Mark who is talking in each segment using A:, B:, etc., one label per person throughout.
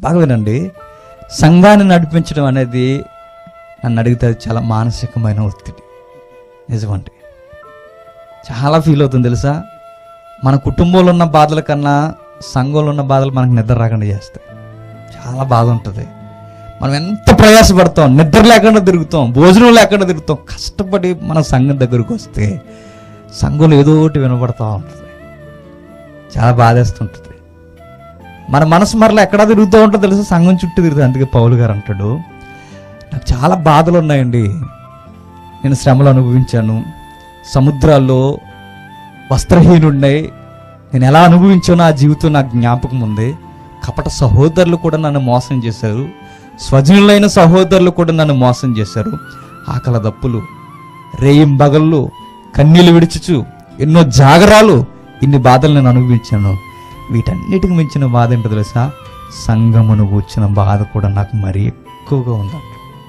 A: బాగా వినండి సంఘాన్ని నడిపించడం అనేది నన్ను అడిగితే అది చాలా మానసికమైన ఒత్తిడి నిజమండి చాలా ఫీల్ అవుతుంది తెలుసా మన కుటుంబంలో ఉన్న బాధల కన్నా సంఘంలో ఉన్న బాధలు మనకు నిద్ర రాకుండా చేస్తాయి చాలా బాధ ఉంటుంది మనం ఎంత ప్రయాసపడతాం నిద్ర లేకుండా తిరుగుతాం భోజనం లేకుండా తిరుగుతాం కష్టపడి మన సంఘం దగ్గరకు వస్తే సంఘంలో ఏదో ఒకటి వినపడతా ఉంటుంది చాలా బాధేస్తుంటుంది మన మనసు మరలా ఎక్కడా తిరుగుతూ ఉంటుందో తెలుసు సంఘం చుట్టూ తిరుగుతుంది అందుకే పౌలు గారు అంటాడు నాకు చాలా బాధలు ఉన్నాయండి నేను శ్రమలు అనుభవించాను సముద్రాల్లో వస్త్రహీనుండై నేను ఎలా అనుభవించానో ఆ జీవితం నాకు జ్ఞాపకం ఉంది కపట సహోదరులు కూడా నన్ను మోసం చేశారు స్వజనులైన సహోదరులు కూడా నన్ను మోసం చేశారు ఆకల దప్పులు రేయింబగళ్ళు కన్నీళ్ళు విడిచుచు ఎన్నో జాగరాలు ఇన్ని బాధలు నేను అనుభవించాను వీటన్నిటికి మించిన బాధ ఏంటో తెలుసా సంగమును కూర్చిన బాధ కూడా నాకు మరీ ఎక్కువగా ఉందంట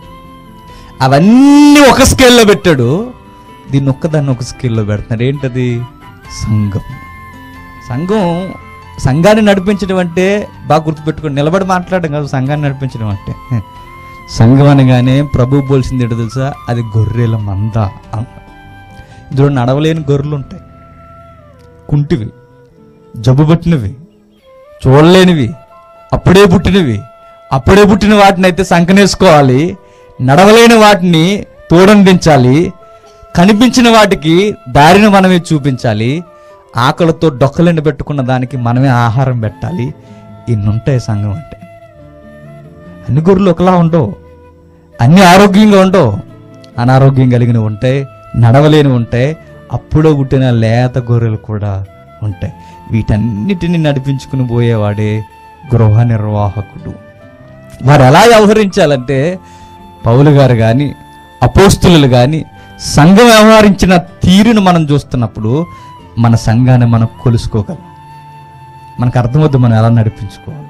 A: అవన్నీ ఒక స్కేల్లో పెట్టాడు దీన్ని ఒక్కదాన్ని ఒక స్కేల్లో పెడుతున్నారు ఏంటది సంఘం సంఘం సంఘాన్ని నడిపించడం అంటే బాగా గుర్తుపెట్టుకోండి నిలబడి మాట్లాడడం కాదు సంఘాన్ని నడిపించడం అంటే సంఘం అనగానే ప్రభు పోల్సింది ఏంటో తెలుసా అది గొర్రెల మంద అన్న ఇందులో నడవలేని గొర్రెలు ఉంటాయి కుంటివి జబ్బు పట్టినవి చూడలేనివి అప్పుడే పుట్టినవి అప్పుడే పుట్టిన వాటిని అయితే సంకనేసుకోవాలి నడవలేని వాటిని తోడందించాలి కనిపించిన వాటికి దారిని మనమే చూపించాలి ఆకలితో డొక్కలెండి పెట్టుకున్న దానికి మనమే ఆహారం పెట్టాలి ఇన్ని ఉంటాయి సంఘం అంటే అన్ని గొర్రెలు ఒకలా ఉండవు అన్ని ఆరోగ్యంగా ఉండవు అనారోగ్యం కలిగినవి ఉంటాయి నడవలేని ఉంటాయి అప్పుడో పుట్టిన లేత గొర్రెలు కూడా ఉంటాయి వీటన్నిటిని నడిపించుకుని పోయేవాడే గృహ నిర్వాహకుడు వారు ఎలా వ్యవహరించాలంటే పౌలు గారు కానీ అపోస్తులు కానీ సంఘం వ్యవహరించిన తీరును మనం చూస్తున్నప్పుడు మన సంఘాన్ని మనం కొలుసుకోగలం మనకు అర్థమవుతుంది మనం ఎలా నడిపించుకోవాలి